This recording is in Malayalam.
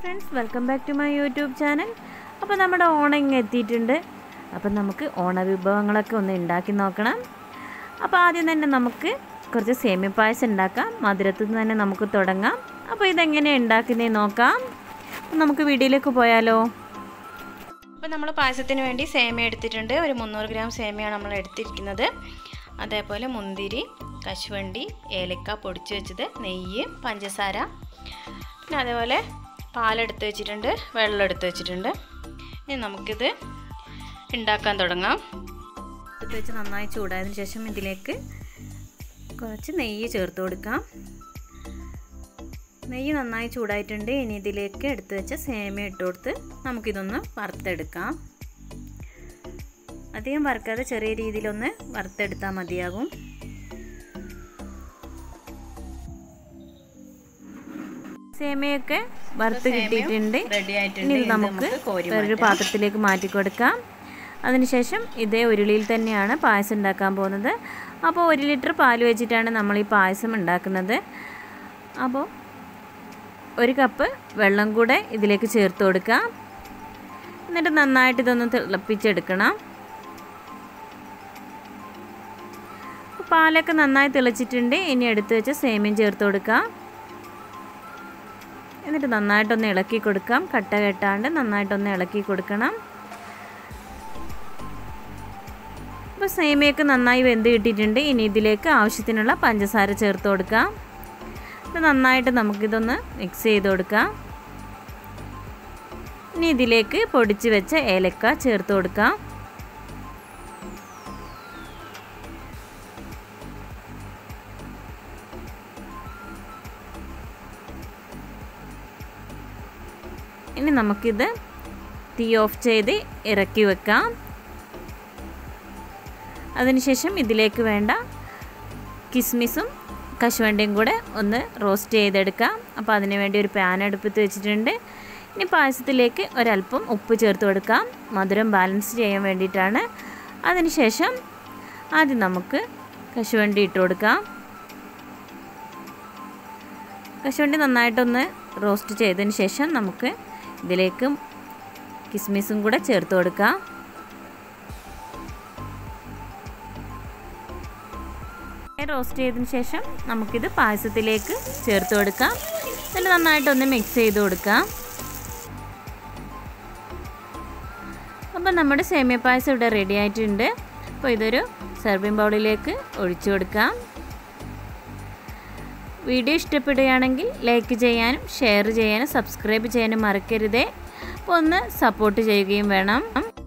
friends welcome back to my YouTube channel അപ്പോൾ നമ്മുടെ ഓണം ഇങ്ങ് എത്തിയിട്ടുണ്ട് അപ്പം നമുക്ക് ഓണ വിഭവങ്ങളൊക്കെ ഒന്ന് ഉണ്ടാക്കി നോക്കണം അപ്പോൾ ആദ്യം തന്നെ നമുക്ക് കുറച്ച് സേമിയ പായസം ഉണ്ടാക്കാം മധുരത്തിൽ നിന്ന് തന്നെ നമുക്ക് തുടങ്ങാം അപ്പോൾ ഇതെങ്ങനെയാണ് ഉണ്ടാക്കുന്നതെന്ന് നോക്കാം അപ്പോൾ നമുക്ക് വീഡിയോയിലേക്ക് പോയാലോ അപ്പോൾ നമ്മൾ പായസത്തിന് വേണ്ടി സേമിയ എടുത്തിട്ടുണ്ട് ഒരു മുന്നൂറ് ഗ്രാം സേമിയാണ് നമ്മൾ എടുത്തിരിക്കുന്നത് അതേപോലെ മുന്തിരി കശുവണ്ടി ഏലക്ക പൊടിച്ച് വെച്ചത് നെയ്യ് പഞ്ചസാര പിന്നെ അതേപോലെ പാലെടുത്ത് വെച്ചിട്ടുണ്ട് വെള്ളം എടുത്ത് വെച്ചിട്ടുണ്ട് ഇനി നമുക്കിത് ഉണ്ടാക്കാൻ തുടങ്ങാം എടുത്ത് വെച്ച് നന്നായി ചൂടായതിനു ശേഷം ഇതിലേക്ക് കുറച്ച് നെയ്യ് ചേർത്ത് കൊടുക്കാം നെയ്യ് നന്നായി ചൂടായിട്ടുണ്ട് ഇനി ഇതിലേക്ക് എടുത്ത് വെച്ച സേമിയ ഇട്ട് കൊടുത്ത് നമുക്കിതൊന്ന് വറുത്തെടുക്കാം അധികം വറുക്കാതെ ചെറിയ രീതിയിലൊന്ന് വറുത്തെടുത്താൽ മതിയാകും സേമിയൊക്കെ വറുത്ത് കിട്ടിയിട്ടുണ്ട് റെഡി ആയിട്ടുണ്ട് ഇനി ഇത് നമുക്ക് വേറൊരു പാത്രത്തിലേക്ക് മാറ്റി കൊടുക്കാം അതിനുശേഷം ഇതേ ഉരുളിയിൽ തന്നെയാണ് പായസം ഉണ്ടാക്കാൻ പോകുന്നത് അപ്പോൾ ഒരു ലിറ്റർ പാൽ വെച്ചിട്ടാണ് നമ്മൾ ഈ പായസം ഉണ്ടാക്കുന്നത് അപ്പോൾ ഒരു കപ്പ് വെള്ളം കൂടെ ഇതിലേക്ക് ചേർത്ത് കൊടുക്കാം എന്നിട്ട് നന്നായിട്ട് ഇതൊന്ന് തിളപ്പിച്ചെടുക്കണം പാലൊക്കെ നന്നായി തിളച്ചിട്ടുണ്ട് ഇനി എടുത്ത് വെച്ച് സേമിയം ചേർത്ത് കൊടുക്കാം എന്നിട്ട് നന്നായിട്ടൊന്ന് ഇളക്കി കൊടുക്കാം കട്ട കെട്ടാണ്ട് നന്നായിട്ടൊന്ന് ഇളക്കി കൊടുക്കണം അപ്പോൾ സേമിയൊക്കെ നന്നായി വെന്ത് കിട്ടിയിട്ടുണ്ട് ഇനി ഇതിലേക്ക് ആവശ്യത്തിനുള്ള പഞ്ചസാര ചേർത്ത് കൊടുക്കാം ഇത് നന്നായിട്ട് നമുക്കിതൊന്ന് മിക്സ് ചെയ്ത് കൊടുക്കാം ഇനി ഇതിലേക്ക് പൊടിച്ച് വെച്ച ഏലക്ക ചേർത്ത് കൊടുക്കാം ഇനി നമുക്കിത് തീ ഓഫ് ചെയ്ത് ഇറക്കി വെക്കാം അതിനുശേഷം ഇതിലേക്ക് വേണ്ട കിസ്മിസും കശുവണ്ടിയും കൂടെ ഒന്ന് റോസ്റ്റ് ചെയ്തെടുക്കാം അപ്പോൾ അതിന് വേണ്ടി ഒരു പാൻ അടുപ്പത്ത് വെച്ചിട്ടുണ്ട് ഇനി പായസത്തിലേക്ക് ഒരല്പം ഉപ്പ് ചേർത്ത് കൊടുക്കാം മധുരം ബാലൻസ് ചെയ്യാൻ വേണ്ടിയിട്ടാണ് അതിനുശേഷം ആദ്യം നമുക്ക് കശുവണ്ടി ഇട്ട് കൊടുക്കാം കശുവണ്ടി നന്നായിട്ടൊന്ന് റോസ്റ്റ് ചെയ്തതിന് ശേഷം നമുക്ക് ഇതിലേക്ക് കിസ്മിസും കൂടെ ചേർത്ത് കൊടുക്കാം റോസ്റ്റ് ചെയ്തതിന് ശേഷം നമുക്കിത് പായസത്തിലേക്ക് ചേർത്ത് കൊടുക്കാം എന്നിട്ട് നന്നായിട്ടൊന്ന് മിക്സ് ചെയ്ത് കൊടുക്കാം അപ്പം നമ്മുടെ സേമിയ പായസം ഇവിടെ റെഡി ആയിട്ടുണ്ട് അപ്പോൾ ഇതൊരു സെർവിങ് ബൗളിലേക്ക് ഒഴിച്ചു കൊടുക്കാം വീഡിയോ ഇഷ്ടപ്പെടുകയാണെങ്കിൽ ലൈക്ക് ചെയ്യാനും ഷെയർ ചെയ്യാനും സബ്സ്ക്രൈബ് ചെയ്യാനും മറക്കരുതേ അപ്പോൾ ഒന്ന് സപ്പോർട്ട് ചെയ്യുകയും വേണം